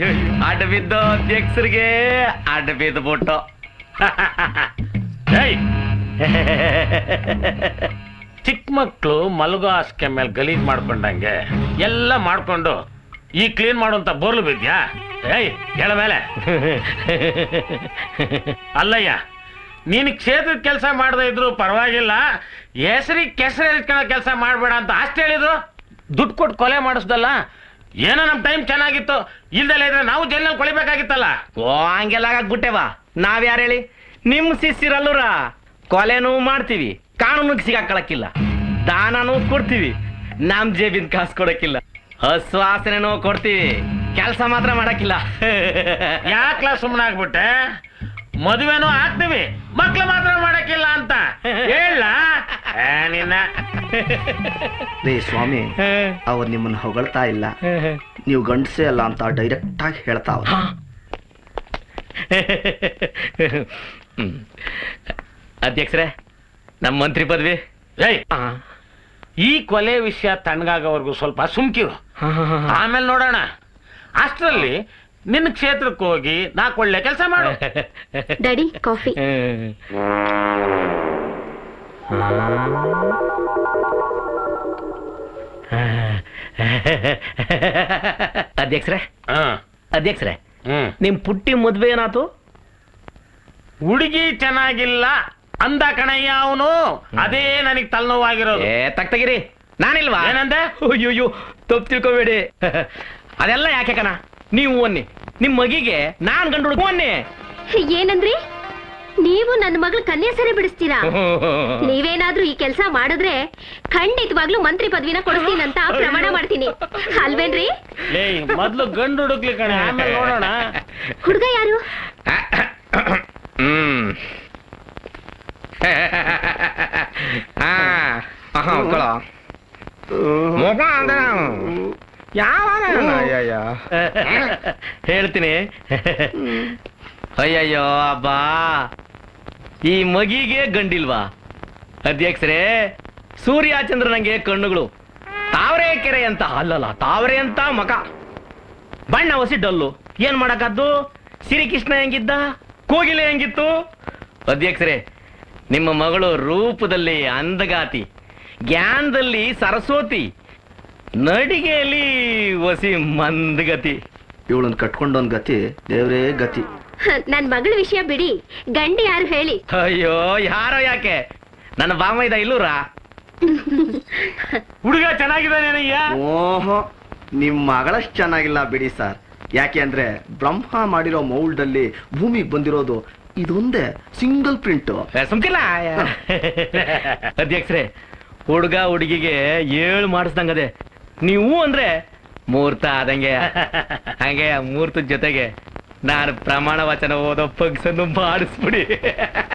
ಅಡ್ಡ ಬಿದ್ದು ಅಧ್ಯಕ್ಷರಿಗೆ ಅಡ್ಡ ಬಿದ್ದುಬಿಟ್ಟು ಏಯ್ ಚಿಕ್ಕ ಮಕ್ಕಳು ಮಲಗೋ ಹಾಸಿಗೆ ಮೇಲೆ ಗಲೀಜ್ ಮಾಡ್ಕೊಂಡಂಗೆ ಎಲ್ಲ ಮಾಡ್ಕೊಂಡು ಈ ಕ್ಲೀನ್ ಮಾಡುವಂತ ಬೋರ್ಲು ಬಿದ್ಯಾ ಏಯ್ ಹೇಳ ಮೇಲೆ ಅಲ್ಲಯ್ಯ ನೀನು ಕ್ಷೇತ್ರದ ಕೆಲಸ ಮಾಡದೇ ಇದ್ರು ಪರವಾಗಿಲ್ಲ ಹೆಸರಿಗೆ ಕೆಸರು ಇಟ್ಕೊಳ್ಳೋ ಕೆಲಸ ಮಾಡಬೇಡ ಅಂತ ಅಷ್ಟು ಹೇಳಿದ್ರು ದುಡ್ಡು ಕೊಟ್ಟು ಕೊಲೆ ಮಾಡಿಸ್ದಲ್ಲ ಏನೋ ನಮ್ಮ ಟೈಮ್ ಚೆನ್ನಾಗಿತ್ತು ಇಲ್ದಲ್ಲ ಇದ್ರೆ ನಾವು ಜೈಲಿನಲ್ಲಿ ಕೊಳಿಬೇಕಾಗಿತ್ತಲ್ಲ ಓ ಹಂಗೆಲ್ಲ ಆಗ್ಬಿಟ್ಟೆವ ನಾವ್ ಯಾರು ಹೇಳಿ ನಿಮ್ ಶಿಷ್ಯರಲ್ಲೂರ ಕೊಲೆನೂ ಮಾಡ್ತೀವಿ ಕಾನೂನಿಗೆ ಸಿಗಾಕಳಕ್ಕಿಲ್ಲ ದಾನನೂ ಕೊಡ್ತೀವಿ ನಮ್ ಜೇಬಿನ ಕಾಸು ಕೊಡಕ್ಕಿಲ್ಲ ಹಸ್ವಾಸನೆನೂ ಕೊಡ್ತೀವಿ ಕೆಲಸ ಮಾತ್ರ ಮಾಡಕ್ಕಿಲ್ಲ ಯಾಕ್ಲ ಸುಮ್ಮನೆ ಆಗ್ಬಿಟ್ಟೆ ಮದುವೆನೂ ಆಗ್ತೀವಿ ಮಕ್ಳು ಮಾತ್ರ ಮಾಡಕ್ಕಿಲ್ಲ ಅಂತ ಹೇಳ ನಿನ್ನ ರೇ ಸ್ವಾಮಿ ಅವ್ರು ನಿಮ್ಮನ್ನ ಹೊಗಳ್ತಾ ಇಲ್ಲ ನೀವು ಗಂಡಸೇ ಅಲ್ಲ ಅಂತ ಡೈರೆಕ್ಟ್ ಆಗಿ ಹೇಳ್ತಾ ಅವ್ರು ಹ್ಮ್. ಅಧ್ಯಕ್ಷರೇ ನಮ್ಮ ಮಂತ್ರಿ ಪದವಿ ಏಯ್ ಈ ಕೊಲೆ ವಿಷಯ ತಣ್ಣಗಾಗೋವರೆಗೂ ಸ್ವಲ್ಪ ಸುಮ್ಕಿರು ಆಮೇಲೆ ನೋಡೋಣ ಅಷ್ಟರಲ್ಲಿ ನಿನ್ನ ಕ್ಷೇತ್ರಕ್ಕೆ ಹೋಗಿ ನಾಲ್ಕು ಒಳ್ಳೆ ಕೆಲಸ ಮಾಡು ಡ್ಯಾಡಿ ಕಾಫಿ ಅಧ್ಯಕ್ಷರೇ ಹ ಅಧ್ಯಕ್ಷರೇ ಹ್ಮ್ ನಿಮ್ ಪುಟ್ಟಿ ಮದ್ವೆ ಏನಾತು ಹುಡುಗಿ ಚೆನ್ನಾಗಿಲ್ಲ ಅಂದ ಕಣಯ್ಯ ಅವನು ಅದೇ ನನಗೆ ತಲೆನೋವಾಗಿರೋದು ಏ ತಗ್ತಗಿರಿ ನಾನಿಲ್ವಾ ಏನಂದೆ ಅಯ್ಯೋ ತಪ್ಪು ತಿಳ್ಕೊಬೇಡಿ ಅದೆಲ್ಲ ಯಾಕೆ ಕಣ ನೀವು ಒನ್ನಿ ನಿಮ್ ಮಗಿಗೆ ನಾನ್ ಗಂಡು ಹುಡುಗ ಒನ್ನಿ ಏನಂದ್ರಿ ನೀವು ನನ್ನ ಮಗಳ ಕನ್ಯಾ ಸರಿ ಬಿಡಿಸ್ತೀರಾ ನೀವೇನಾದ್ರೂ ಈ ಕೆಲಸ ಮಾಡಿದ್ರೆ ಖಂಡಿತವಾಗ್ಲೂ ಮಂತ್ರಿ ಪದವಿನ ಕೊಡಿಸ್ತೀನಂತ ಪ್ರಮಾಣ ಮಾಡ್ತೀನಿ ಅಲ್ವೇನ್ರಿ ಲೇ ಮೊದ್ಲು ಗಂಡು ಹುಡುಕ್ಲಿ ಕಣೆ ಆಮೇಲೆ ನೋಡೋಣ ಹುಡುಗ ಯಾರು ಹ್ಮ್ ಆ, ಆಹಾ, ಉಳ್ಕೊಳ್ಳೋ. ಮುಖ ಅಂದ್ರೆ ಯಾವಾಗ ಅಯ್ಯಯ್ಯೋ ಹೇಳ್ತೀನಿ ಅಯ್ಯಯ್ಯೋ ಅಬ್ಬಾ ಈ ಮಗಿಗೆ ಗಂಡಿಲ್ವಾ ಅಧ್ಯಕ್ಷರೇ ಸೂರ್ಯಚಂದ್ರನಂಗೆ ಕಣ್ಣುಗಳು ತಾವರೆ ಕೆರೆ ಅಂತ ಅಲ್ಲಲ್ಲ ತಾವರೆ ಅಂತ ಮಕ ಬಣ್ಣ ಹೊಸಿ ಡಲ್ಲು ಏನ್ ಮಾಡಕದ್ದು ಸಿರಿಕೃಷ್ಣ ಹೆಂಗಿದ್ದ ಕೋಗಿಲೆ ಹೆಂಗಿತ್ತು ಅಧ್ಯಕ್ಷರೇ ನಿಮ್ಮ ಮಗಳು ರೂಪದಲ್ಲಿ ಅಂದಗಾತಿ ಜ್ಞಾನದಲ್ಲಿ ಸರಸ್ವತಿ ನಡಿಗೆಯಲ್ಲಿ ವಸಿ ಮಂದಗತಿ ಇವಳನ್ನ ಕಟ್ಕೊಂಡೊಂದ್ ಗತಿ ದೇವ್ರೇ ಗತಿ ನನ್ ಮಗಳ ವಿಷಯ ಬಿಡಿ ಗಂಡಿ ಯಾರು ಹೇಳಿ ಅಯ್ಯೋ ಯಾರೋ ಯಾಕೆ ನನ್ನ ಬಾಮೈದ ಇಲ್ಲೂರ ಹುಡುಗ ಚೆನ್ನಾಗಿದ್ದಾನೇನಯ್ಯ ಓಹೋ ನಿಮ್ ಮಗಳಷ್ಟು ಚೆನ್ನಾಗಿಲ್ಲ ಬಿಡಿ ಸರ್ ಯಾಕೆ ಅಂದ್ರೆ ಬ್ರಹ್ಮ ಮಾಡಿರೋ ಮೌಲ್ಡ್ ಅಲ್ಲಿ ಭೂಮಿಗೆ ಬಂದಿರೋದು ಇದೊಂದೇ ಸಿಂಗಲ್ ಪ್ರಿಂಟ್ ಸುಮ್ಕಿಲ್ಲ ಅಧ್ಯಕ್ಷರೇ ಹುಡುಗ ಹುಡುಗಿಗೆ ಏಳು ಮಾಡಿಸ್ದಂಗದೆ ನೀವು ಅಂದ್ರೆ ಮುಹೂರ್ತ ಆದಂಗೆ ಹಂಗೆ ಆ ಮುಹೂರ್ತದ ಜೊತೆಗೆ ನಾನು ಪ್ರಮಾಣ ವಚನ ಓದೋ ಪಗ್ಸನ್ನು ಮಾಡಿಸ್ಬಿಡಿ